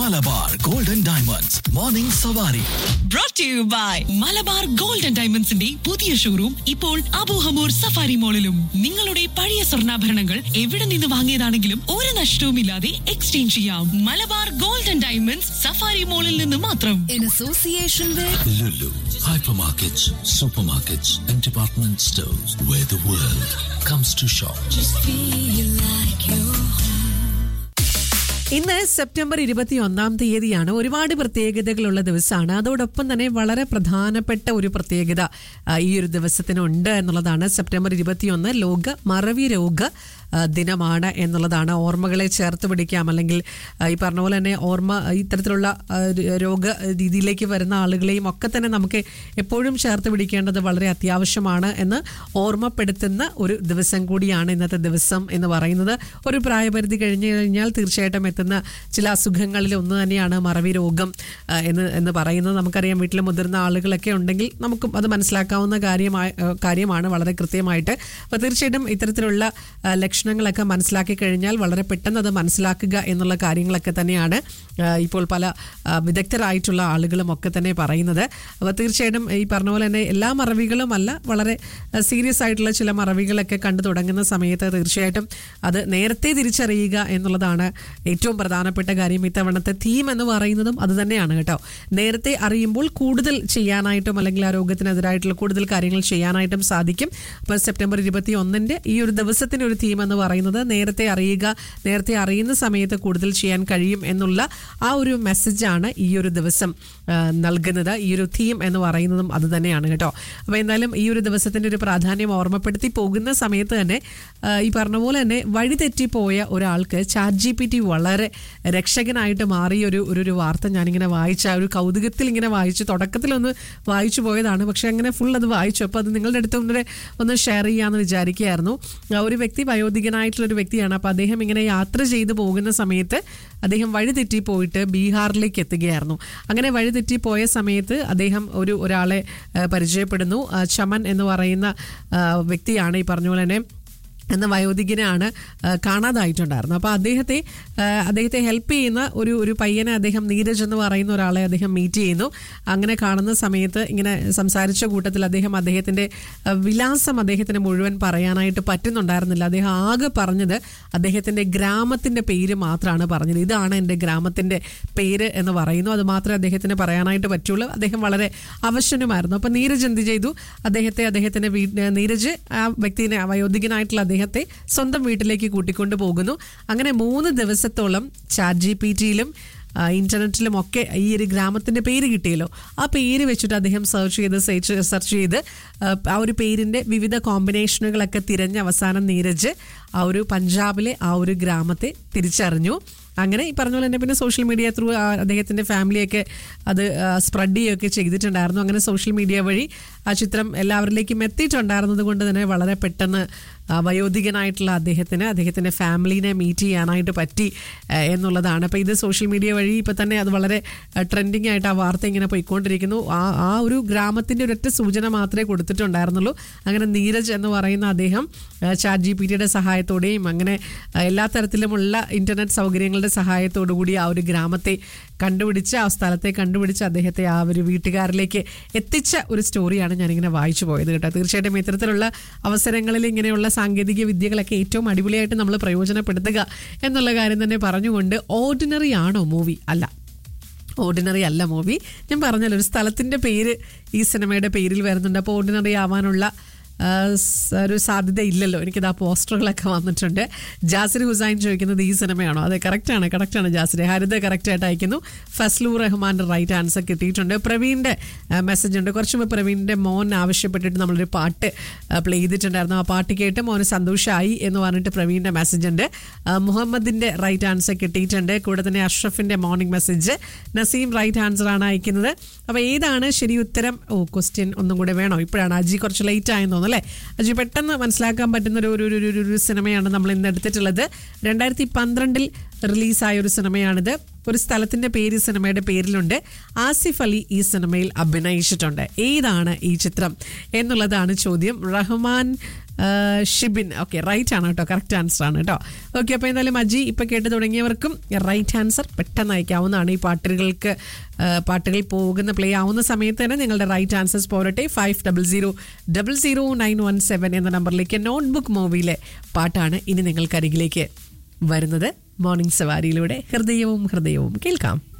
Malabar golden diamonds morning സവാരി brought to you by Malabar gold and ഡയമണ്ട്സിന്റെ പുതിയ ഷോറൂം ഇപ്പോൾ അബൂഹമൂർ സഫാരി മോളിലും നിങ്ങളുടെ പഴയ സ്വർണ്ണാഭരണങ്ങൾ എവിടെ നിന്ന് വാങ്ങിയതാണെങ്കിലും ഒരു നഷ്ടവുമില്ലാതെ എക്സ്ചേഞ്ച് ചെയ്യാം Malabar gold and diamonds Safari മോളിൽ നിന്ന് മാത്രം in association with Lulu hypermarkets, supermarkets, and department stores where the world comes to shop. feel like you're ഇന്ന് സെപ്റ്റംബർ ഇരുപത്തി ഒന്നാം തീയതിയാണ് ഒരുപാട് പ്രത്യേകതകളുള്ള ദിവസമാണ് അതോടൊപ്പം തന്നെ വളരെ പ്രധാനപ്പെട്ട ഒരു പ്രത്യേകത ആ, ഈ ഒരു ദിവസത്തിനുണ്ട് എന്നുള്ളതാണ് സെപ്റ്റംബർ ഇരുപത്തിയൊന്ന് ലോക മറവി രോഗ ആ, ദിനമാണ് എന്നുള്ളതാണ് ഓർമ്മകളെ ചേർത്ത് പിടിക്കാം അല്ലെങ്കിൽ ആ, ഈ പറഞ്ഞ പോലെ തന്നെ ഓർമ്മ ഇത്തരത്തിലുള്ള ആ, ര- രോഗ രീതിയിലേക്ക് വരുന്ന ആളുകളെയും ഒക്കെ തന്നെ നമുക്ക് എപ്പോഴും ചേർത്ത് പിടിക്കേണ്ടത് വളരെ അത്യാവശ്യമാണ് എന്ന് ഓർമ്മപ്പെടുത്തുന്ന ഒരു ദിവസം കൂടിയാണ് ഇന്നത്തെ ദിവസം എന്ന് പറയുന്നത് ഒരു പ്രായപരിധി കഴിഞ്ഞു കഴിഞ്ഞാൽ തീർച്ചയായിട്ടും എത്തുന്ന ചില അസുഖങ്ങളിൽ ഒന്ന് തന്നെയാണ് മറവി രോഗം ആ, എന്ന് എന്ന് പറയുന്നത് നമുക്കറിയാം വീട്ടിൽ മുതിർന്ന ആളുകളൊക്കെ ഉണ്ടെങ്കിൽ നമുക്കും അത് മനസ്സിലാക്കാവുന്ന കാര്യമായ ആ, കാര്യമാണ് വളരെ കൃത്യമായിട്ട് അപ്പോൾ തീർച്ചയായിട്ടും ഇത്തരത്തിലുള്ള ആ, ലക്ഷണങ്ങളൊക്കെ മനസ്സിലാക്കി കഴിഞ്ഞാൽ വളരെ പെട്ടെന്ന് അത് മനസ്സിലാക്കുക എന്നുള്ള കാര്യങ്ങളൊക്കെ തന്നെയാണ് ആ, ഇപ്പോൾ പല ആ, വിദഗ്ധരായിട്ടുള്ള ആളുകളും ഒക്കെ തന്നെ പറയുന്നത് അപ്പോൾ തീർച്ചയായിട്ടും ഈ പറഞ്ഞ പോലെ തന്നെ എല്ലാ മറവികളും അല്ല വളരെ സീരിയസ് ആയിട്ടുള്ള ചില മറവികളൊക്കെ കണ്ടു തുടങ്ങുന്ന സമയത്ത് തീർച്ചയായിട്ടും അത് നേരത്തെ തിരിച്ചറിയുക എന്നുള്ളതാണ് ഏറ്റവും പ്രധാനപ്പെട്ട കാര്യം ഇത്തവണത്തെ തീം എന്ന് പറയുന്നതും അത് തന്നെയാണ് കേട്ടോ നേരത്തെ അറിയുമ്പോൾ കൂടുതൽ ചെയ്യാനായിട്ടും അല്ലെങ്കിൽ ആ രോഗത്തിനെതിരായിട്ടുള്ള കൂടുതൽ കാര്യങ്ങൾ ചെയ്യാനായിട്ടും സാധിക്കും അപ്പോൾ സെപ്റ്റംബർ ഇരുപത്തി ഒന്നിൻ്റെ ഈ ഒരു ദിവസത്തിന് ഒരു തീം എന്ന് പറയുന്നത് നേരത്തെ അറിയുക നേരത്തെ അറിയുന്ന സമയത്ത് കൂടുതൽ ചെയ്യാൻ കഴിയും എന്നുള്ള ആ ഒരു മെസ്സേജാണ് ഈ ഒരു ദിവസം ആ, നൽകുന്നത് ഈ ഒരു തീം എന്ന് പറയുന്നതും അത് തന്നെയാണ് കേട്ടോ അപ്പോൾ എന്തായാലും ഈ ഒരു ദിവസത്തിൻ്റെ ഒരു പ്രാധാന്യം ഓർമ്മപ്പെടുത്തി പോകുന്ന സമയത്ത് തന്നെ ആ, ഈ പറഞ്ഞ പോലെ തന്നെ വഴിതെറ്റിപ്പോയ ഒരാൾക്ക് ചാറ്റ് ജി പി ടി വളരെ രക്ഷകനായിട്ട് മാറിയ ഒരു ഒരു ഒരു വാർത്ത ഞാനിങ്ങനെ വായിച്ച ആ ഒരു കൗതുകത്തിൽ ഇങ്ങനെ വായിച്ചു തുടക്കത്തിലൊന്ന് വായിച്ചു പോയതാണ് പക്ഷെ അങ്ങനെ ഫുൾ അത് വായിച്ചു അപ്പോൾ അത് നിങ്ങളുടെ അടുത്ത് ഒന്ന് ഒന്ന് ഷെയർ ചെയ്യാമെന്ന് വിചാരിക്കുകയായിരുന്നു ആ ഒരു വ്യക്തി വയോധികനായിട്ടുള്ള ഒരു വ്യക്തിയാണ് അപ്പോൾ അദ്ദേഹം ഇങ്ങനെ യാത്ര ചെയ്തു പോകുന്ന സമയത്ത് അദ്ദേഹം വഴിതെറ്റി പോയിട്ട് ബീഹാറിലേക്ക് എത്തുകയായിരുന്നു അങ്ങനെ വഴിതെറ്റി പോയ സമയത്ത് അദ്ദേഹം ഒരു ഒരാളെ ആ, പരിചയപ്പെടുന്നു ആ, ചമൻ എന്ന് പറയുന്ന ആ, വ്യക്തിയാണ് ഈ പറഞ്ഞ പോലെ തന്നെ എന്ന വയോധികനാണ് ആ, കാണാതായിട്ടുണ്ടായിരുന്നത് അപ്പോൾ അദ്ദേഹത്തെ ആ, അദ്ദേഹത്തെ ഹെൽപ്പ് ചെയ്യുന്ന ഒരു ഒരു പയ്യനെ അദ്ദേഹം നീരജ് എന്ന് പറയുന്ന ഒരാളെ അദ്ദേഹം മീറ്റ് ചെയ്യുന്നു അങ്ങനെ കാണുന്ന സമയത്ത് ഇങ്ങനെ സംസാരിച്ച കൂട്ടത്തിൽ അദ്ദേഹം അദ്ദേഹത്തിൻ്റെ ആ, വിലാസം അദ്ദേഹത്തിന് മുഴുവൻ പറയാനായിട്ട് പറ്റുന്നുണ്ടായിരുന്നില്ല അദ്ദേഹം ആകെ പറഞ്ഞത് അദ്ദേഹത്തിൻ്റെ ഗ്രാമത്തിൻ്റെ പേര് മാത്രമാണ് പറഞ്ഞത് ഇതാണ് എൻ്റെ ഗ്രാമത്തിൻ്റെ പേര് എന്ന് പറയുന്നു അത് മാത്രമേ അദ്ദേഹത്തിന് പറയാനായിട്ട് പറ്റുള്ളൂ അദ്ദേഹം വളരെ അവശനുമായിരുന്നു അപ്പോൾ നീരജ് എന്ത് ചെയ്തു അദ്ദേഹത്തെ അദ്ദേഹത്തിൻ്റെ വീ നീരജ് ആ വ്യക്തിനെ ആ വയോധികനായിട്ടുള്ള അദ്ദേഹത്തെ സ്വന്തം വീട്ടിലേക്ക് കൂട്ടിക്കൊണ്ടു പോകുന്നു അങ്ങനെ മൂന്ന് ദിവസത്തോളം ചാറ്റ് ജി പി ടിയിലും ഇന്റർനെറ്റിലും ഒക്കെ ഈ ഒരു ഗ്രാമത്തിന്റെ പേര് കിട്ടിയല്ലോ ആ പേര് വെച്ചിട്ട് അദ്ദേഹം സെർച്ച് ചെയ്ത് സെർച്ച് സെർച്ച് ചെയ്ത് ആ, ആ ഒരു പേരിന്റെ വിവിധ കോമ്പിനേഷനുകളൊക്കെ തിരഞ്ഞ് അവസാനം നീരജ് ആ ഒരു പഞ്ചാബിലെ ആ ഒരു ഗ്രാമത്തെ തിരിച്ചറിഞ്ഞു അങ്ങനെ ഈ പറഞ്ഞ പോലെ തന്നെ പിന്നെ സോഷ്യൽ മീഡിയ ത്രൂ അദ്ദേഹത്തിന്റെ ഫാമിലിയൊക്കെ അത് സ്പ്രെഡ് ചെയ്യുകയൊക്കെ ചെയ്തിട്ടുണ്ടായിരുന്നു അങ്ങനെ സോഷ്യൽ മീഡിയ വഴി ആ ചിത്രം എല്ലാവരിലേക്കും എത്തിയിട്ടുണ്ടായിരുന്നത് കൊണ്ട് തന്നെ വളരെ പെട്ടെന്ന് ആ, വയോധികനായിട്ടുള്ള അദ്ദേഹത്തിന് അദ്ദേഹത്തിന്റെ ഫാമിലിനെ മീറ്റ് ചെയ്യാനായിട്ട് പറ്റി ആ, എന്നുള്ളതാണ് അപ്പോൾ ഇത് സോഷ്യൽ മീഡിയ വഴി ഇപ്പോൾ തന്നെ അത് വളരെ ട്രെൻഡിങ് ആയിട്ട് ആ വാർത്ത ഇങ്ങനെ പോയിക്കൊണ്ടിരിക്കുന്നു ആ ആ ഒരു ഗ്രാമത്തിന്റെ ഒരൊറ്റ സൂചന മാത്രമേ കൊടുത്തിട്ടുണ്ടായിരുന്നുള്ളൂ അങ്ങനെ നീരജ് എന്ന് പറയുന്ന അദ്ദേഹം ചാറ്റ് ജി പി ടിയുടെ സഹായത്തോടെയും അങ്ങനെ ആ, എല്ലാ തരത്തിലുമുള്ള ഇന്റർനെറ്റ് സൗകര്യങ്ങളുടെ സഹായത്തോടു കൂടി ആ ഒരു ഗ്രാമത്തെ കണ്ടുപിടിച്ച് ആ സ്ഥലത്തെ കണ്ടുപിടിച്ച് അദ്ദേഹത്തെ ആ ഒരു വീട്ടുകാരിലേക്ക് എത്തിച്ച ഒരു സ്റ്റോറിയാണ് ഞാനിങ്ങനെ വായിച്ചു പോയത് കേട്ടോ തീർച്ചയായിട്ടും ഇത്തരത്തിലുള്ള അവസരങ്ങളിൽ ഇങ്ങനെയുള്ള സാങ്കേതിക വിദ്യകളൊക്കെ ഏറ്റവും അടിപൊളിയായിട്ട് നമ്മൾ പ്രയോജനപ്പെടുത്തുക എന്നുള്ള കാര്യം തന്നെ പറഞ്ഞുകൊണ്ട് ഓർഡിനറി ആണോ മൂവി അല്ല ഓർഡിനറി അല്ല മൂവി ഞാൻ പറഞ്ഞല്ലോ ഒരു സ്ഥലത്തിൻ്റെ പേര് ഈ സിനിമയുടെ പേരിൽ വരുന്നുണ്ട് അപ്പോൾ ഓർഡിനറി ആവാനുള്ള ആ, സ് ഒരു സാധ്യത ഇല്ലല്ലോ എനിക്കിത് ആ പോസ്റ്ററുകളൊക്കെ വന്നിട്ടുണ്ട് ജാസിർ ഹുസൈൻ ചോദിക്കുന്നത് ഈ സിനിമയാണോ അതെ കറക്റ്റാണ് കറക്റ്റാണ് ജാസിർ ഹരിത കറക്റ്റായിട്ട് അയക്കുന്നു ഫസ്ലു റഹ്മാൻ്റെ റൈറ്റ് ആൻസർ കിട്ടിയിട്ടുണ്ട് പ്രവീണിൻ്റെ മെസ്സേജ് ഉണ്ട് കുറച്ച് മുമ്പ് പ്രവീണിൻ്റെ മോൻ ആവശ്യപ്പെട്ടിട്ട് നമ്മളൊരു പാട്ട് പ്ലേ ചെയ്തിട്ടുണ്ടായിരുന്നു ആ പാട്ട് കേട്ട് മോന് സന്തോഷമായി എന്ന് പറഞ്ഞിട്ട് പ്രവീണിൻ്റെ മെസ്സേജ് ഉണ്ട് ആ, മുഹമ്മദിൻ്റെ റൈറ്റ് ആൻസർ കിട്ടിയിട്ടുണ്ട് കൂടെ തന്നെ അഷ്റഫിൻ്റെ morning message Naseem right answer ആണ് അയക്കുന്നത് അപ്പോൾ ഏതാണ് ശരി ഉത്തരം ഓ ക്വസ്റ്റ്യൻ ഒന്നും കൂടെ വേണോ ഇപ്പോഴാണ് അജി കുറച്ച് ലേറ്റ് ആയെന്ന് തോന്നുന്നു അല്ലേ അജി പെട്ടെന്ന് മനസ്സിലാക്കാൻ പറ്റുന്ന ഒരു ഒരു ഒരു- ഒരു ഒരു സിനിമയാണ് നമ്മൾ ഇന്ന് എടുത്തിട്ടുള്ളത് രണ്ടായിരത്തി പന്ത്രണ്ടിൽ റിലീസായ ഒരു സിനിമയാണിത് ഒരു സ്ഥലത്തിന്റെ പേര് ഈ സിനിമയുടെ പേരിലുണ്ട് ആസിഫ് അലി ഈ സിനിമയിൽ അഭിനയിച്ചിട്ടുണ്ട് ഏതാണ് ഈ ചിത്രം എന്നുള്ളതാണ് ചോദ്യം റഹ്മാൻ ആ, ഷിബിൻ ഓക്കെ റൈറ്റ് ആണ് കേട്ടോ കറക്റ്റ് ആൻസർ ആണ് കേട്ടോ ഓക്കെ അപ്പോൾ എന്തായാലും അജി ഇപ്പൊ കേട്ട് തുടങ്ങിയവർക്കും റൈറ്റ് ആൻസർ പെട്ടെന്ന് അയക്കാവുന്നതാണ് ഈ പാട്ടുകൾക്ക് ആ, പാട്ടുകൾ പോകുന്ന പ്ലേ ആവുന്ന സമയത്ത് തന്നെ നിങ്ങളുടെ റൈറ്റ് ആൻസേഴ്സ് പോരട്ടെ five double zero double zero nine one seven എന്ന നമ്പറിലേക്ക് നോട്ട്ബുക്ക് മൂവിയിലെ പാട്ടാണ് ഇനി നിങ്ങൾക്കരികിലേക്ക് വരുന്നത് മോർണിംഗ് സവാരിയിലൂടെ ഹൃദയവും ഹൃദയവും കേൾക്കാം